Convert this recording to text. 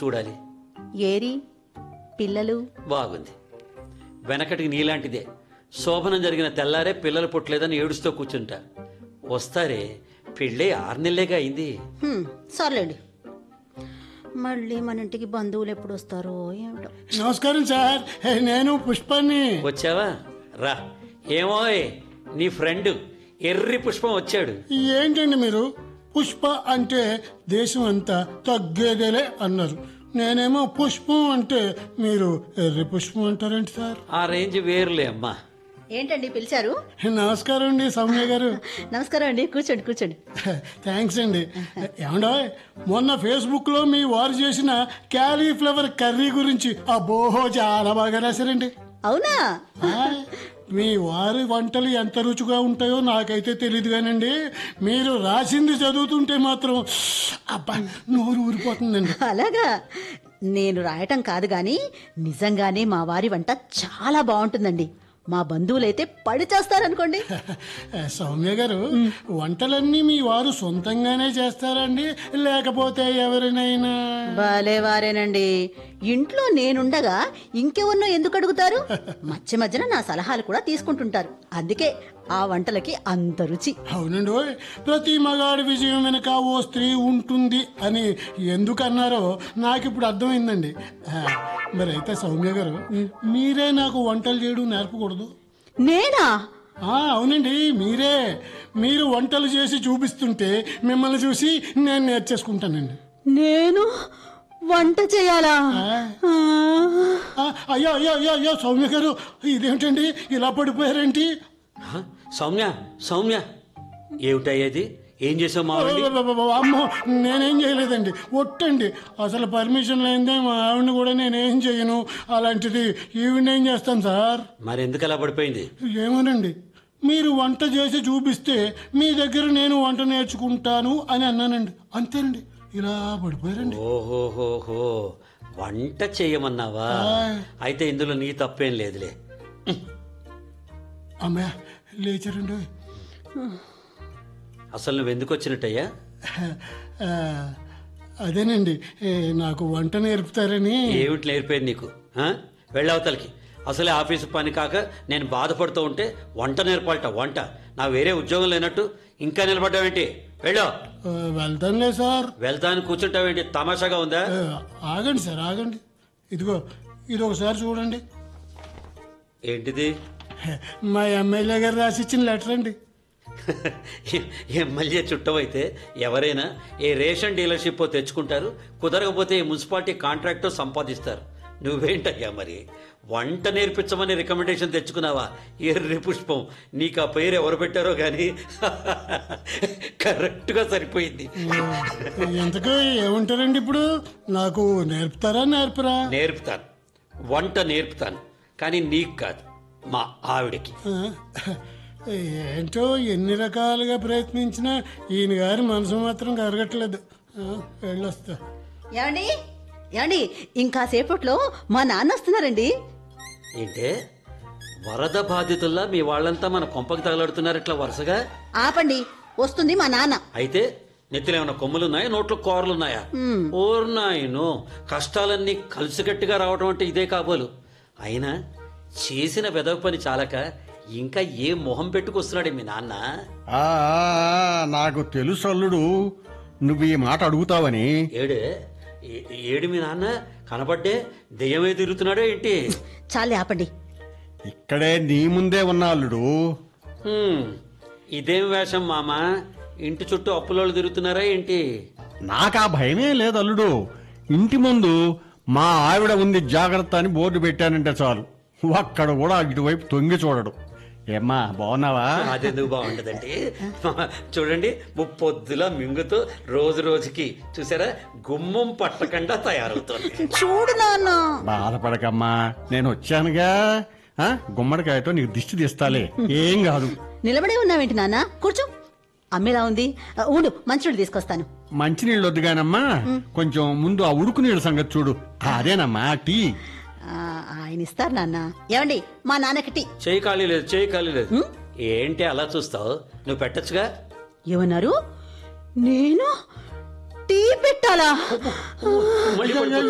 చూడాలి ఏరి పిల్లలు బాగుంది వెనకటికి నీలాంటిదే శోభనం జరిగిన తెల్లారే పిల్లలు పుట్టలేదని ఏడుస్తూ కూర్చుంటా వస్తారే పెళ్ళే ఆరు నెలలేగా అయింది హ్మ్, సర్లేండి మళ్ళీ మన ఇంటికి బంధువులు ఎప్పుడు వస్తారో ఏమిటో నమస్కారం సార్ నేను పుష్పాన్ని వచ్చావా రా ఏమోయ్ నీ ఫ్రెండ్ ఎర్రి పుష్పం వచ్చాడు ఏంటండి మీరు పుష్ప అంటే దేశం అంతా తగ్గేదేలే అన్నారు నేనేమో పుష్పం అంటే మీరు ఎర్రి పుష్పం అంటారేంటి సార్ ఆ రేంజ్ వేరులే అమ్మా ఏంటండి పిలిచారు నమస్కారం అండి సౌమ్య గారు నమస్కారం అండి కూర్చోండి కూర్చోండి థ్యాంక్స్ అండి ఏమండో మొన్న ఫేస్బుక్ లో మీ వారు చేసిన క్యాలీఫ్లవర్ కర్రీ గురించి అబ్బోహో చాలా బాగా రాశారండి అవునా ఆ, మీ వారి వంటలు ఎంత రుచిగా ఉంటాయో నాకైతే తెలియదు కానండి మీరు రాసింది చదువుతుంటే మాత్రం అబ్బా నోరు ఊరిపోతుందండి అలాగా నేను రాయటం కాదు గాని నిజంగానే మా వారి వంట చాలా బాగుంటుందండి మా బంధువులైతే పడి చేస్తారనుకోండి సౌమ్య గారు వంటలన్నీ మీ వారు సొంతంగానే చేస్తారండి లేకపోతే ఎవరినైనా బాలే వారేనండి ఇంట్లో నేనుండగా ఇంకెవరినో ఎందుకు అడుగుతారు మధ్య మధ్యన నా సలహాలు కూడా తీసుకుంటుంటారు అందుకే ఆ వంటలకి అంత రుచి అవునండి ఓయ్. ప్రతి మగాడి విజయం వెనక ఓ స్త్రీ ఉంటుంది అని ఎందుకు అన్నారో నాకు ఇప్పుడు అర్థమైందండి ఆ, మరి అయితే సౌమ్య గారు మీరే నాకు వంటలు చేయడం నేర్పకూడదు నేనా ఆ, అవునండి మీరే మీరు వంటలు చేసి చూపిస్తుంటే మిమ్మల్ని చూసి నేను నేర్చేసుకుంటానండి నేను వంట చేయాలా ఆ, ఆ, అయ్యో అయ్యో అయ్యో అయ్యో సౌమ్య గారు ఇదేంటండి ఇలా పడిపోయారేంటి హ? సౌమ్య సౌమ్య ఏమిటయ్యేది ఏం చేసావు మా ఆవిడ్ని? అమ్మో నేనేం చేయలేదండి ఒట్టండి అసలు పర్మిషన్ లేనిదే మా ఆవిడని కూడా నేనేం చేయను అలాంటిది ఈవిడ ఏం చేస్తాను సార్ మరి ఎందుకు అలా పడిపోయింది ఏమోనండి మీరు వంట చేసి చూపిస్తే మీ దగ్గర నేను వంట నేర్చుకుంటాను అని అన్నానండి అంతేనండి ఇలా పడిపోయారండి ఓహోహోహో వంట చేయమన్నావా అయితే ఇందులో నీ తప్పేం లేదులే అమ్మా లేచారండి అసలు నువ్వు ఎందుకు వచ్చినట్టయ్యా ఆ, అదేనండి ఏ, నాకు వంట నేర్పుతారని ఏమిటి నేర్పేది నీకు ఆ? వెళ్ళవతలకి అసలే ఆఫీసు పని కాక నేను బాధపడుతూ ఉంటే వంట నేర్పాలట వంట నా వేరే ఉద్యోగం లేనట్టు ఇంకా నిలబడ్డావేంటి వెళ్ళో ఆ, వెళ్తానులే సార్ వెళ్తాను కూర్చుంటావేంటి తమాషాగా ఉందా ఆ, ఆగండి సార్ ఆగండి ఇదిగో ఇది ఒకసారి చూడండి ఏంటిది మా ఎమ్మెల్యే గారు రాసి ఇచ్చిన లెటర్ అండి ఎమ్మెల్యే చుట్టమైతే ఎవరైనా ఏ రేషన్ డీలర్షిప్ తెచ్చుకుంటారు కుదరకపోతే ఈ మున్సిపాలిటీ కాంట్రాక్ట్ సంపాదిస్తారు నువ్వేంటయ్యా మరి వంట నేర్పించమని రికమెండేషన్ తెచ్చుకున్నావా ఎర్రి పుష్పం నీకు ఆ పేరు ఎవరు పెట్టారో కానీ కరెక్ట్గా సరిపోయింది ఎంతకు ఏమంటారండి ఇప్పుడు నాకు నేర్పుతారా నేర్పరా నేర్పుతాను వంట నేర్పుతాను కానీ నీకు కాదు మా ఆవిడకి ఆ, ఏంటో ఎన్ని రకాలుగా ప్రయత్నించినా ఈయన గారి మనసు మాత్రం కరగట్లేదు ఆ, వెళ్ళొస్తా ఏమండి ఏమండి ఇంకా సేపట్లో మా నాన్న వస్తున్నారండి ఏంటే వరద బాధితుల్లా మీ వాళ్ళంతా మన కొంపకి తగలడుతున్నారు ఇట్లా వరుసగా ఆపండి వస్తుంది మా నాన్న అయితే నెత్తిలో ఏమైనా కొమ్ములున్నాయా నోట్లో కూరలున్నాయా ఓర్నాయను కష్టాలన్నీ కలిసికట్టుగా రావడం అంటే ఇదే కాబోలు అయినా చేసిన వెదవ పని చాలక ఇంకా ఏ మొహం పెట్టుకొస్తున్నాడు మీ నాన్న ఆ, ఆ, నాకు తెలుసు అల్లుడు నువ్వు ఈ మాట అడుగుతావని ఏడే ఏ- ఏడు మీ నాన్న కనబడ్డే దెయ్యమే తిరుగుతున్నాడో ఏంటి చాలే ఆపండి ఇక్కడే నీ ముందే ఉన్న అల్లుడు హ్మ్, ఇదేం వేషం మామ ఇంటి చుట్టూ అప్పులోళ్ళు తిరుగుతున్నారా ఏంటి నాకు ఆ భయమే లేదు అల్లుడు ఇంటి ముందు మా ఆవిడ ఉంది జాగ్రత్త అని బోర్డు పెట్టానంటే చాలు ఒక్కడ కూడా ఇటువైపు తొంగి చూడడు ఏమ్మా బాగున్నావా అదెందుకు బాగుండదండి చూడండి ముప్పొద్దులా మింగుతూ రోజు రోజుకి చూసారా గుమ్మం పట్టకుండా తయారవుతోంది చూడు నాన్న బాధపడకమ్మా నేను వచ్చానుగా ఆ, గుమ్మడికాయతో నీకు దిష్టి తీస్తాలే ఏం కాదు నిలబడే ఉన్నావేంటి నాన్న కూర్చో అమ్మేలా ఉంది ఆ, ఉండు మంచినీళ్ళు తీసుకొస్తాను మంచినీళ్ళు వద్దుగానమ్మా కొంచెం ముందు ఆ ఉడుకు నీళ్ళ సంగతి చూడు అదేనమ్మా టీ ఆ, ఆయన ఇస్తారు నాన్న ఏమండి మా నాన్నకి టీ చేయి ఖాళీ లేదు చేయి ఖాళీ లేదు ఏంటి అలా చూస్తావు నువ్వు పెట్టచ్చుగా ఏమన్నారు నేను టీ పెట్టాలా మళ్ళీ పడిపో-